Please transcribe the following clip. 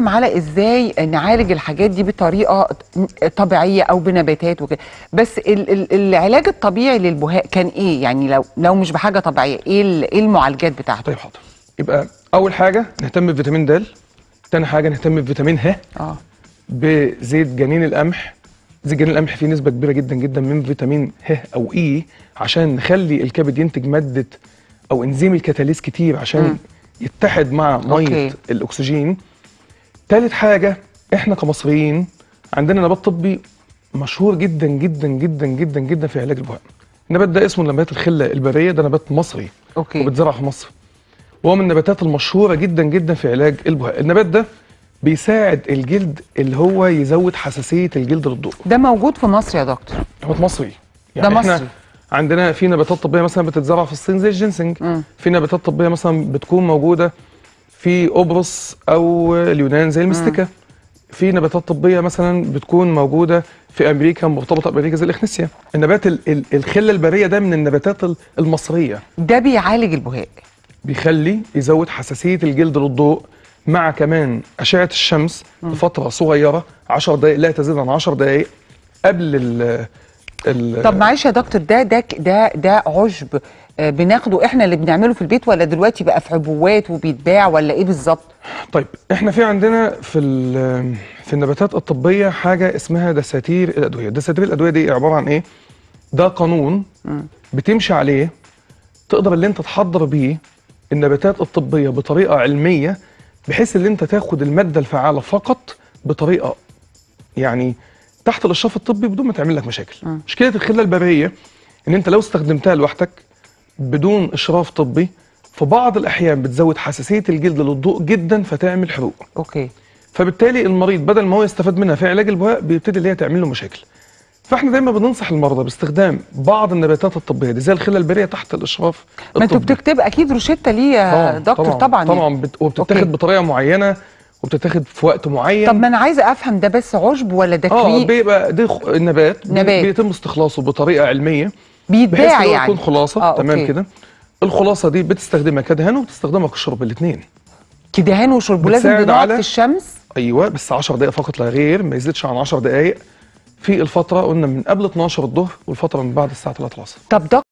بنتكلم على ازاي نعالج الحاجات دي بطريقه طبيعيه او بنباتات وكده بس ال ال العلاج الطبيعي للبهاء كان ايه يعني لو لو مش بحاجه طبيعيه ايه ال- ايه المعالجات بتاعته طيب حاضر يبقى اول حاجه نهتم بفيتامين د تاني حاجه نهتم بفيتامين ه اه بزيت جنين القمح زيت جنين القمح فيه نسبه كبيره جدا جدا من فيتامين ه او اي عشان نخلي الكبد ينتج ماده او انزيم الكتاليز كتير عشان مم. يتحد مع ميه أوكي. الاكسجين تالت حاجه احنا كمصريين عندنا نبات طبي مشهور جدا جدا جدا جدا جدا في علاج البهاء النبات ده اسمه نبات الخله البريه ده نبات مصري اوكي وبتزرع في مصر وهو من النباتات المشهوره جدا جدا في علاج البهاء النبات ده بيساعد الجلد اللي هو يزود حساسيه الجلد للضوء ده موجود في مصر يا دكتور نبات مصري ده احنا مصري. عندنا في نباتات طبيه مثلا بتتزرع في الصين زي الجنسنج مم. في نباتات طبيه مثلا بتكون موجوده في قبرص او اليونان زي المستكه في نباتات طبيه مثلا بتكون موجوده في امريكا مرتبطه بامريكا زي الاخنسيا النبات ال- ال- الخله البريه ده من النباتات ال- المصريه ده بيعالج البهاء بيخلي يزود حساسيه الجلد للضوء مع كمان اشعه الشمس لفتره صغيره 10 دقائق لا تزيد عن 10 دقائق قبل ال ال طب معلش يا دكتور ده ده ده ده عشب آه، بناخده احنا اللي بنعمله في البيت ولا دلوقتي بقى في عبوات وبيتباع ولا ايه بالظبط طيب احنا في عندنا في ال- في النباتات الطبيه حاجه اسمها دساتير الادويه دساتير الادويه دي عباره عن ايه ده قانون بتمشي عليه تقدر اللي انت تحضر بيه النباتات الطبيه بطريقه علميه بحيث ان انت تاخد الماده الفعاله فقط بطريقه يعني تحت الاشراف الطبي بدون ما تعمل لك مشاكل مشكله الخله البريه ان انت لو استخدمتها لوحدك بدون اشراف طبي في بعض الاحيان بتزود حساسيه الجلد للضوء جدا فتعمل حروق اوكي فبالتالي المريض بدل ما هو يستفاد منها في علاج البهاء بيبتدي اللي هي تعمل له مشاكل فاحنا دايما بننصح المرضى باستخدام بعض النباتات الطبيه دي زي الخله البريه تحت الاشراف ما انتوا الطبي. بتكتب اكيد روشته ليه يا دكتور طبعا, طبعا, يعني. طبعا بت... وبتتاخد أوكي. بطريقه معينه وبتتاخد في وقت معين طب ما انا عايزه افهم ده بس عشب ولا ده اه كريم بيبقى ده خ- النبات بي- نبات. بيتم استخلاصه بطريقه علميه بحيث بيتباع ان هو يعني يكون خلاصه آه، تمام أوكي. كده الخلاصه دي بتستخدمها كدهان وبتستخدمها كشرب الاثنين كدهان وشرب ولازم بتساعد بنقعد على- في الشمس ايوه بس 10 دقائق فقط لا غير ما يزيدش عن 10 دقائق في الفتره قلنا من قبل 12 الظهر والفتره من بعد الساعه 3 العصر طب